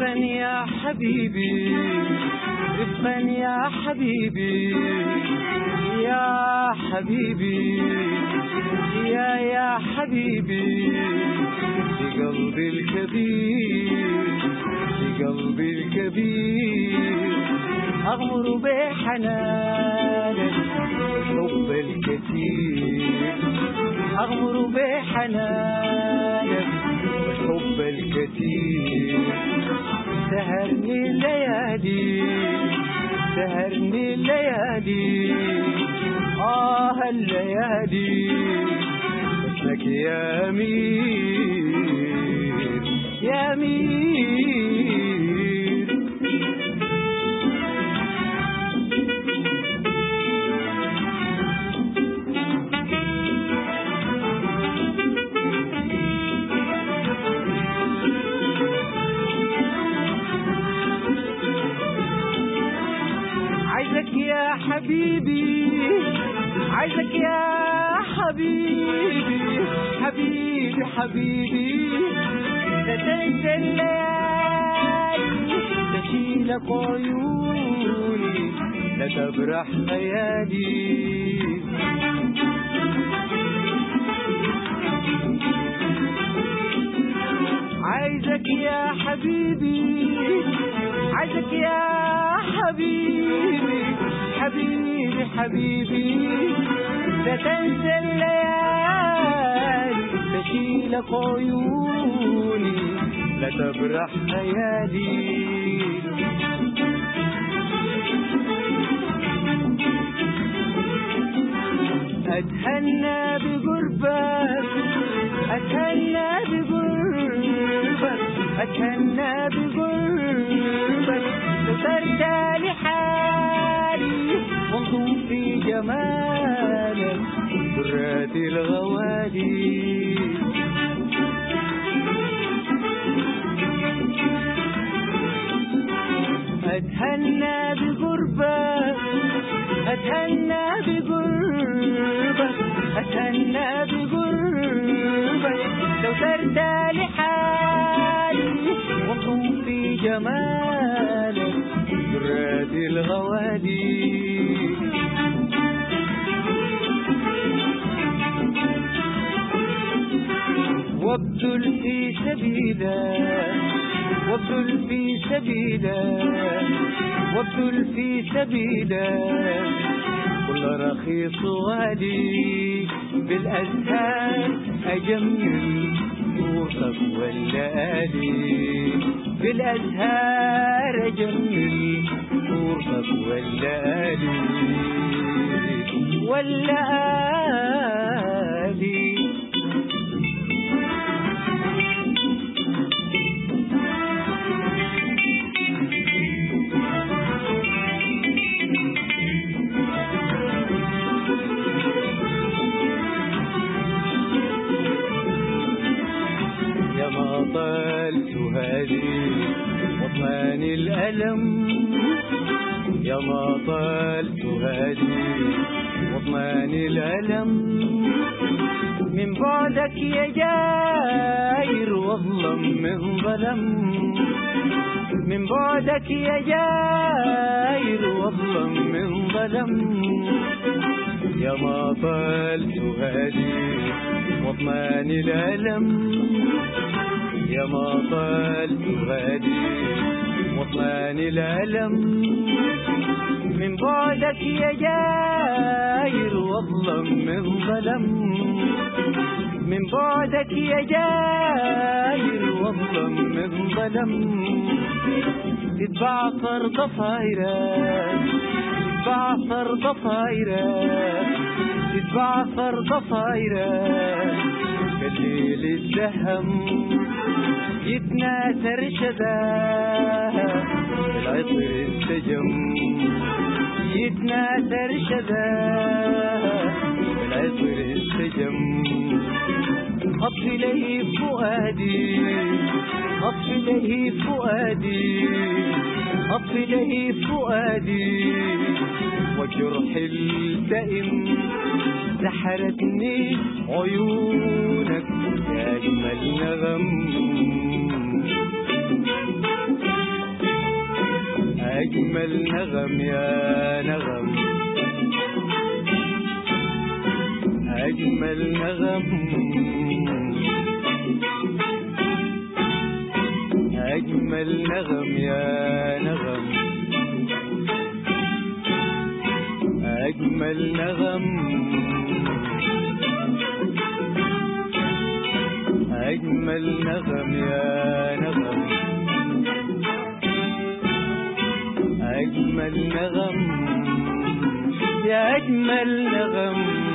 رفقا يا حبيبي رفقا يا حبيبي يا حبيبي يا يا حبيبي لقلبي الكبير لقلبي الكبير أغمر بحنانك الحب الكثير أغمر بحنانك الحب الكثير سهرني الليالي سهرني الليالي آه الليالي بسلك يا أمير يا أمير عايزك يا حبيبي عايزك يا حبيبي حبيبي حبيبي لا تنسى الليالي تشيلك عيوني لا تبرح خيالي عايزك يا حبيبي عايزك يا حبيبي حبيبي حبيبي لا تنسى الليالي تشيلك عيوني لا تبرح خيالي أتهنى بقربك أتهنى بقربك أتهنى بقربك سرت لحالي وانظر في جمالك ذرات الغوالي أتهنى بقربك أتهنى بقربك أتهنى بقربك لو سرت لحالي وانظر في جمالك ذرات الغوالي وابذل في سبيله وابذل في سبيله وابذل في سبيله كل رخيص غالي بالأزهار أجمل صورتك والليالي بالأزهار أجمل صورتك والليالي والليالي يا ما طلت هذه وطمان الألم يا ما طلت هذه وطمان الألم من بعدك يا جاير واظلم من ظلم من بعدك يا جاير واظلم من ظلم يا ما طلت هادي واضمان الألم يا ما طلت هادي واضمان الألم من بعدك يا جاير واظلم من ظلم من بعدك يا جاير واظلم من ظلم تتبعثر ضفايرك تتبعثر ضفايرك تتبعثر ضفايرك بالليل الزهم يتناثر شذاه العطر السجم يتناثر شذاه العطر السجم خط إليه فؤادي خط إليه فؤادي خط إليه فؤادي وجرح التئم سحرتني عيونك يا أجمل نغم أجمل نغم يا نغم أجمل نغم أجمل نغم يا نغم أجمل نغم أجمل نغم يا نغم أجمل نغم يا أجمل نغم